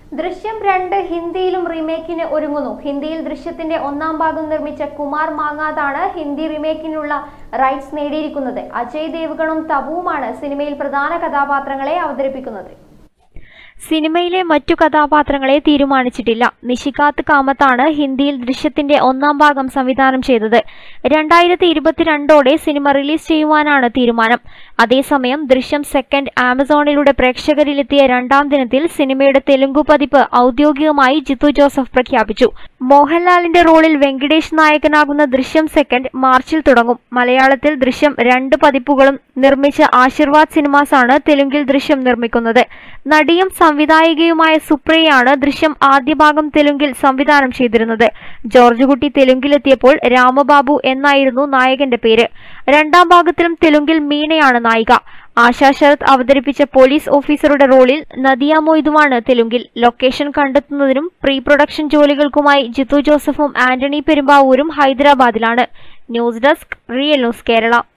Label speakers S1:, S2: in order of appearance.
S1: ദൃശ്യം രണ്ട് ഹിന്ദിയിലും റീമേക്കിന് ഒരുങ്ങുന്നു ഹിന്ദിയിൽ ദൃശ്യത്തിന്റെ ഒന്നാം ഭാഗം നിർമ്മിച്ച കുമാർ മാങ്ങാതാണ് ഹിന്ദി റീമേക്കിനുള്ള റൈറ്റ്സ് നേടിയിരിക്കുന്നത് അജയ് ദേവ്ഗണും തബുവുമാണ് സിനിമയിൽ പ്രധാന കഥാപാത്രങ്ങളെ അവതരിപ്പിക്കുന്നത് സിനിമയിലെ മറ്റു കഥാപാത്രങ്ങളെ തീരുമാനിച്ചിട്ടില്ല നിഷികാത്ത് കാമത്താണ് ഹിന്ദിയിൽ ദൃശ്യത്തിന്റെ ഒന്നാം ഭാഗം സംവിധാനം ചെയ്തത് രണ്ടായിരത്തി ഇരുപത്തിരണ്ടോടെ സിനിമ റിലീസ് ചെയ്യുവാനാണ് തീരുമാനം അതേസമയം ദൃശ്യം സെക്കൻഡ് ആമസോണിലൂടെ പ്രേക്ഷകരിലെത്തിയ രണ്ടാം ദിനത്തിൽ സിനിമയുടെ തെലുങ്കു പതിപ്പ് ഔദ്യോഗികമായി ജിത്തു ജോസഫ് പ്രഖ്യാപിച്ചു മോഹൻലാലിന്റെ റോളിൽ വെങ്കിടേഷ് നായകനാകുന്ന ദൃശ്യം സെക്കൻഡ് മാർച്ചിൽ തുടങ്ങും മലയാളത്തിൽ ദൃശ്യം രണ്ട് പതിപ്പുകളും നിർമ്മിച്ച ആശീർവാദ് സിനിമാസ് ആണ് തെലുങ്കിൽ ദൃശ്യം നിർമ്മിക്കുന്നത് നടിയും സംവിധായികയുമായ സുപ്രിയയാണ് ദൃശ്യം ആദ്യ ഭാഗം തെലുങ്കിൽ സംവിധാനം ചെയ്തിരുന്നത് ജോർജ് കുട്ടി തെലുങ്കിലെത്തിയപ്പോൾ രാമബാബു എന്നായിരുന്നു നായകന്റെ പേര് രണ്ടാം ഭാഗത്തിലും തെലുങ്കിൽ മീനയാണ് നായിക ആശാ ശരത് അവതരിപ്പിച്ച പോലീസ് ഓഫീസറുടെ റോളിൽ നദിയ മൊയ്തുവാണ് തെലുങ്കിൽ ലൊക്കേഷൻ കണ്ടെത്തുന്നതിനും പ്രീ പ്രൊഡക്ഷൻ ജോലികൾക്കുമായി ജിത്തു ജോസഫും ആന്റണി പെരുമ്പാവൂരും ഹൈദരാബാദിലാണ് news desk real news Kerala